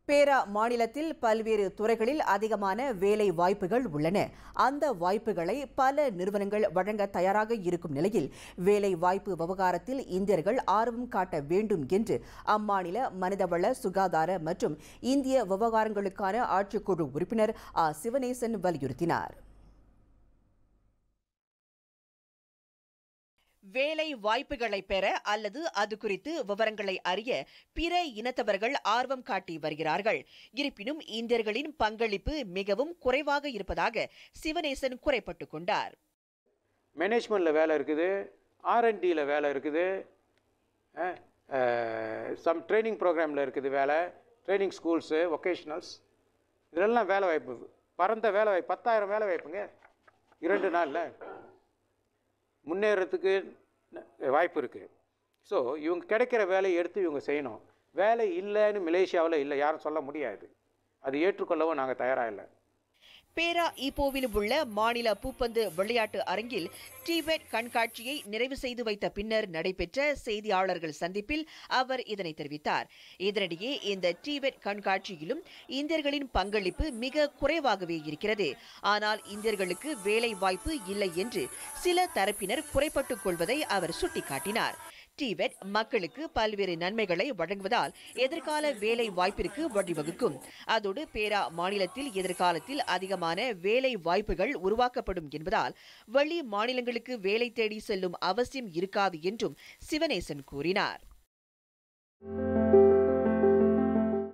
பேரா மாநிலத்தில் பல்வேறு துறைகளில் அதிகமான வேலை வாய்ப்புகள் உள்ளன அந்த வாய்ப்புகளை பல நிறுவனங்கள் வழங்க தயாராக இருக்கும் நிலையில் வேலை வாய்ப்பு விவகாரத்தில் இந்தியர்கள் ஆர்வம் காட்ட வேண்டும் என்று அம்மாநில மனிதவள சுகாதார மற்றும் இந்திய விவகாரங்களுக்கான ஆட்சிக்குழு உறுப்பினர் ஆ சிவனேசன் வலியுறுத்தினார் வேலை வாய்ப்புகளை பெற அல்லது அது குறித்து விவரங்களை அறிய பிற இனத்தவர்கள் ஆர்வம் காட்டி வருகிறார்கள் இருப்பினும் இந்தியர்களின் பங்களிப்பு மிகவும் குறைவாக இருப்பதாக சிவனேசன் குறைப்பட்டுக் கொண்டார் மேனேஜ்மெண்ட்டில் வேலை இருக்குது ஆர்என்டியில் வேலை இருக்குது சம் ட்ரைனிங் ப்ரோக்ராமில் இருக்குது வேலை ட்ரைனிங் ஸ்கூல்ஸு ஒகேஷ்னல்ஸ் இதெல்லாம் வேலை வாய்ப்பு பரந்த வேலை வாய்ப்பு பத்தாயிரம் வேலை வாய்ப்புங்க இரண்டு நாளில் முன்னேறத்துக்கு வாய்ப்பு இருக்குது ஸோ இவங்க கிடைக்கிற வேலையை எடுத்து இவங்க செய்யணும் வேலை இல்லைன்னு மலேசியாவில் இல்லை யாரும் சொல்ல முடியாது அது ஏற்றுக்கொள்ளவும் நாங்கள் தயாராக இல்லை பேரா ஈப்போவில் உள்ள மாநில பூப்பந்து விளையாட்டு அரங்கில் டிபெட் கண்காட்சியை நிறைவு செய்து வைத்த பின்னர் நடைபெற்ற செய்தியாளர்கள் சந்திப்பில் அவர் இதனை தெரிவித்தார் இதனிடையே இந்த டிபெட் கண்காட்சியிலும் இந்தியர்களின் பங்களிப்பு மிக குறைவாகவே இருக்கிறது ஆனால் இந்தியர்களுக்கு வேலை வாய்ப்பு இல்லை என்று சில தரப்பினர் குறைப்பட்டுக் கொள்வதை அவர் சுட்டிக்காட்டினார் டிபெட் மக்களுக்கு பல்வேறு நன்மைகளை வழங்குவதால் எதிர்கால வேலை வாய்ப்பிற்கு வழிவகுக்கும் அதோடு பேரா மாநிலத்தில் எதிர்காலத்தில் அதிகமான வேலை வாய்ப்புகள் உருவாக்கப்படும் என்பதால் வெளி மாநிலங்களுக்கு வேலை தேடி செல்லும் அவசியம் இருக்காது என்றும் சிவனேசன் கூறினார்